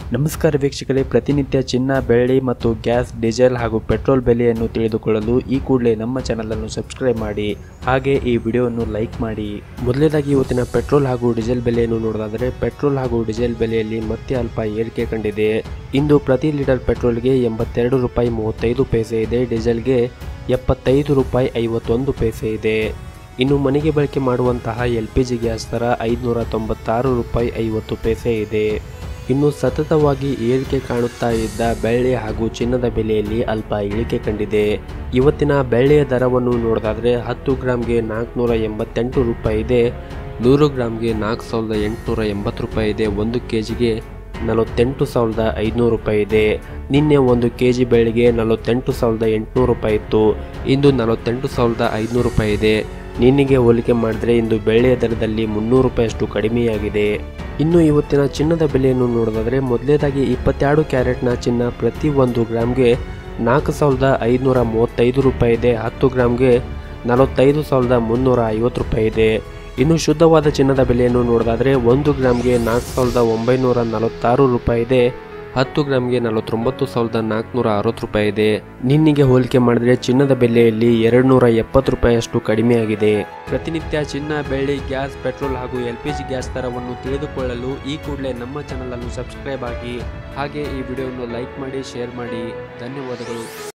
ನಮಸ್ಕಾರ ವೀಕ್ಷಕರೇ ಪ್ರತಿನಿತ್ಯ ಚಿನ್ನ ಬೆಳ್ಳಿ ಮತ್ತು ಗ್ಯಾಸ್ ಡೀಸೆಲ್ ಹಾಗೂ ಪೆಟ್ರೋಲ್ ಬೆಲೆಯನ್ನು ತಿಳಿದುಕೊಳ್ಳಲು ಈ ಕೂಡಲೇ ನಮ್ಮ ಚಾನಲನ್ನು ಸಬ್ಸ್ಕ್ರೈಬ್ ಮಾಡಿ ಹಾಗೆ ಈ ವಿಡಿಯೋವನ್ನು ಲೈಕ್ ಮಾಡಿ ಮೊದಲನೇದಾಗಿ ಇವತ್ತಿನ ಪೆಟ್ರೋಲ್ ಹಾಗೂ ಡೀಸೆಲ್ ಬೆಲೆಯನ್ನು ನೋಡೋದಾದರೆ ಪೆಟ್ರೋಲ್ ಹಾಗೂ ಡೀಸೆಲ್ ಬೆಲೆಯಲ್ಲಿ ಮತ್ತೆ ಅಲ್ಪ ಏರಿಕೆ ಕಂಡಿದೆ ಇಂದು ಪ್ರತಿ ಲೀಟರ್ ಪೆಟ್ರೋಲ್ಗೆ ಎಂಬತ್ತೆರಡು ರೂಪಾಯಿ ಮೂವತ್ತೈದು ಪೈಸೆ ಇದೆ ಡೀಸೆಲ್ಗೆ ಎಪ್ಪತ್ತೈದು ರೂಪಾಯಿ ಐವತ್ತೊಂದು ಪೈಸೆ ಇದೆ ಇನ್ನು ಮನೆಗೆ ಬಳಕೆ ಮಾಡುವಂತಹ ಎಲ್ ಪಿ ಜಿ ಗ್ಯಾಸ್ ದರ ಐದುನೂರ ತೊಂಬತ್ತಾರು ರೂಪಾಯಿ ಐವತ್ತು ಪೈಸೆ ಇದೆ ಇನ್ನು ಸತತವಾಗಿ ಏರಿಕೆ ಕಾಣುತ್ತಾ ಇದ್ದ ಬೆಳ್ಳಿ ಹಾಗೂ ಚಿನ್ನದ ಬೆಲೆಯಲ್ಲಿ ಅಲ್ಪ ಇಳಿಕೆ ಕಂಡಿದೆ ಇವತ್ತಿನ ಬೆಳ್ಳಿಯ ದರವನ್ನು ನೋಡೋದಾದರೆ ಹತ್ತು ಗ್ರಾಮ್ಗೆ ನಾಲ್ಕುನೂರ ಎಂಬತ್ತೆಂಟು ರೂಪಾಯಿ ಇದೆ ನೂರು ಗ್ರಾಮ್ಗೆ ನಾಲ್ಕು ಸಾವಿರದ ಎಂಟುನೂರ ಎಂಬತ್ತು ರೂಪಾಯಿ ಇದೆ ಒಂದು ಕೆ ಜಿಗೆ ನಲವತ್ತೆಂಟು ಸಾವಿರದ ಐದುನೂರು ರೂಪಾಯಿ ಇದೆ ನಿನ್ನೆ ಒಂದು ಕೆ ಜಿ ಬೆಳ್ಳಿಗೆ ನಲವತ್ತೆಂಟು ಸಾವಿರದ ಎಂಟುನೂರು ರೂಪಾಯಿ ಇತ್ತು ಇಂದು ನಲವತ್ತೆಂಟು ಸಾವಿರದ ಐದುನೂರು ರೂಪಾಯಿ ಇದೆ ನಿನ್ನೆಗೆ ಹೋಲಿಕೆ ಮಾಡಿದರೆ ಇಂದು ಬೆಳ್ಳಿಯ ದರದಲ್ಲಿ ಮುನ್ನೂರು ರೂಪಾಯಿಯಷ್ಟು ಕಡಿಮೆಯಾಗಿದೆ ಇನ್ನು ಇವತ್ತಿನ ಚಿನ್ನದ ಬೆಲೆಯನ್ನು ನೋಡೋದಾದರೆ ಮೊದಲನೇದಾಗಿ ಇಪ್ಪತ್ತೆರಡು ಕ್ಯಾರೆಟ್ನ ಚಿನ್ನ ಪ್ರತಿ ಒಂದು ಗ್ರಾಮ್ಗೆ ನಾಲ್ಕು ಸಾವಿರದ ಐದುನೂರ ಮೂವತ್ತೈದು ರೂಪಾಯಿ ಇದೆ ಹತ್ತು ಗ್ರಾಮ್ಗೆ ನಲವತ್ತೈದು ಸಾವಿರದ ಮುನ್ನೂರ ಐವತ್ತು ರೂಪಾಯಿ ಇದೆ ಇನ್ನು ಶುದ್ಧವಾದ ಚಿನ್ನದ ಬೆಲೆಯನ್ನು ನೋಡೋದಾದರೆ ಒಂದು ಗ್ರಾಮ್ಗೆ ನಾಲ್ಕು ಸಾವಿರದ ಒಂಬೈನೂರ ನಲವತ್ತಾರು ರೂಪಾಯಿ ಇದೆ ಹತ್ತು ಗ್ರಾಮ್ಗೆ ನಲವತ್ತೊಂಬತ್ತು ಸಾವಿರದ ನಾಲ್ಕುನೂರ ಅರವತ್ತು ರೂಪಾಯಿ ಇದೆ ನಿನ್ನೆಗೆ ಹೋಲಿಕೆ ಮಾಡಿದ್ರೆ ಚಿನ್ನದ ಬೆಲೆಯಲ್ಲಿ ಎರಡು ನೂರ ಎಪ್ಪತ್ತು ರೂಪಾಯಿಯಷ್ಟು ಕಡಿಮೆಯಾಗಿದೆ ಪ್ರತಿನಿತ್ಯ ಚಿನ್ನ ಬೆಳ್ಳಿ ಗ್ಯಾಸ್ ಪೆಟ್ರೋಲ್ ಹಾಗೂ ಎಲ್ ಪಿ ಜಿ ಗ್ಯಾಸ್ ದರವನ್ನು ತಿಳಿದುಕೊಳ್ಳಲು ಈ ಕೂಡಲೇ ನಮ್ಮ ಚಾನಲ್ ಅನ್ನು ಸಬ್ಸ್ಕ್ರೈಬ್ ಆಗಿ ಹಾಗೆ ಈ ವಿಡಿಯೋವನ್ನು ಲೈಕ್ ಮಾಡಿ ಶೇರ್ ಮಾಡಿ ಧನ್ಯವಾದಗಳು